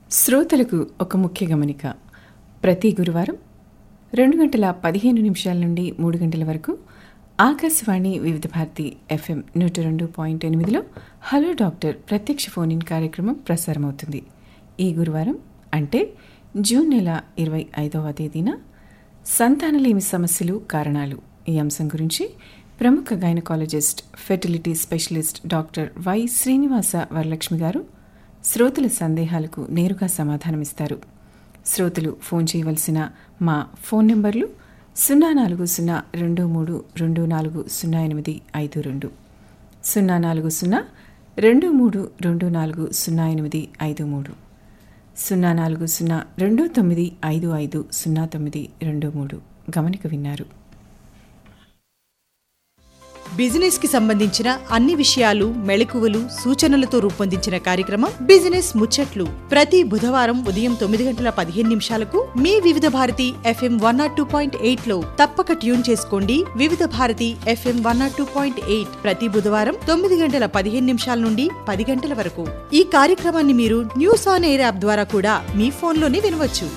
శ్రోతలకు ఒక ముఖ్య గమనిక ప్రతి గురువారం రెండు గంటల పదిహేను నిమిషాల నుండి మూడు గంటల వరకు ఆకాశవాణి వివిధ భారతి ఎఫ్ఎం నూట రెండు పాయింట్ ఎనిమిదిలో హలో డాక్టర్ ప్రత్యక్ష ఫోన్ ఇన్ కార్యక్రమం ప్రసారమవుతుంది ఈ గురువారం అంటే జూన్ నెల ఇరవై ఐదవ తేదీన సంతానలేమి సమస్యలు కారణాలు ఈ అంశం గురించి ప్రముఖ gynaecologist fertility specialist doctor Y Srinivasa Varalakshmi గారు శ్రోతల సందేహాలకు నేరుగా సమాధానమిస్తారు శ్రోతలు ఫోన్ చేయవలసిన మా ఫోన్ నెంబర్లు సున్నా నాలుగు సున్నా రెండు మూడు రెండు నాలుగు సున్నా ఎనిమిది ఐదు రెండు సున్నా నాలుగు సున్నా రెండు మూడు రెండు నాలుగు సున్నా ఎనిమిది ఐదు మూడు సున్నా నాలుగు సున్నా రెండు తొమ్మిది ఐదు ఐదు సున్నా తొమ్మిది రెండు మూడు గమనిక విన్నారు బిజినెస్ కి సంబంధించిన అన్ని విషయాలు మెళకువలు సూచనలతో రూపొందించిన కార్యక్రమం బిజినెస్ ముచ్చట్లు ప్రతి బుధవారం ఉదయం తొమ్మిది గంటల పదిహేను నిమిషాలకు మీ Vividh Bharati F M one nought two point eight లో తప్పక ట్యూన్ చేసుకోండి Vividh Bharati F M one nought two point eight ప్రతి బుధవారం తొమ్మిది గంటల పదిహేను నిమిషాల నుండి పది గంటల వరకు ఈ కార్యక్రమాన్ని మీరు న్యూస్ ఆన్ ఎయిర్ యాప్ ద్వారా కూడా మీ ఫోన్లోనే వినవచ్చు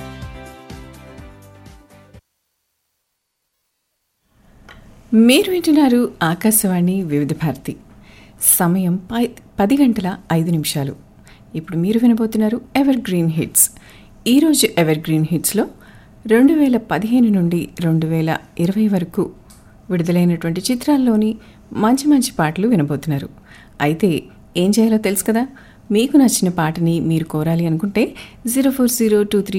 మీరు వింటున్నారు ఆకాశవాణి వివిధ భారతి సమయం పై- పది గంటల ఐదు నిమిషాలు ఇప్పుడు మీరు వినబోతున్నారు ఎవర్ గ్రీన్ హిట్స్ ఈరోజు ఎవర్ గ్రీన్ హిట్స్లో రెండు వేల పదిహేను నుండి రెండు వేల ఇరవై వరకు విడుదలైనటువంటి చిత్రాల్లోని మంచి మంచి పాటలు వినబోతున్నారు అయితే ఏం చేయాలో తెలుసు కదా మీకు నచ్చిన పాటని మీరు కోరాలి అనుకుంటే zero four zero two three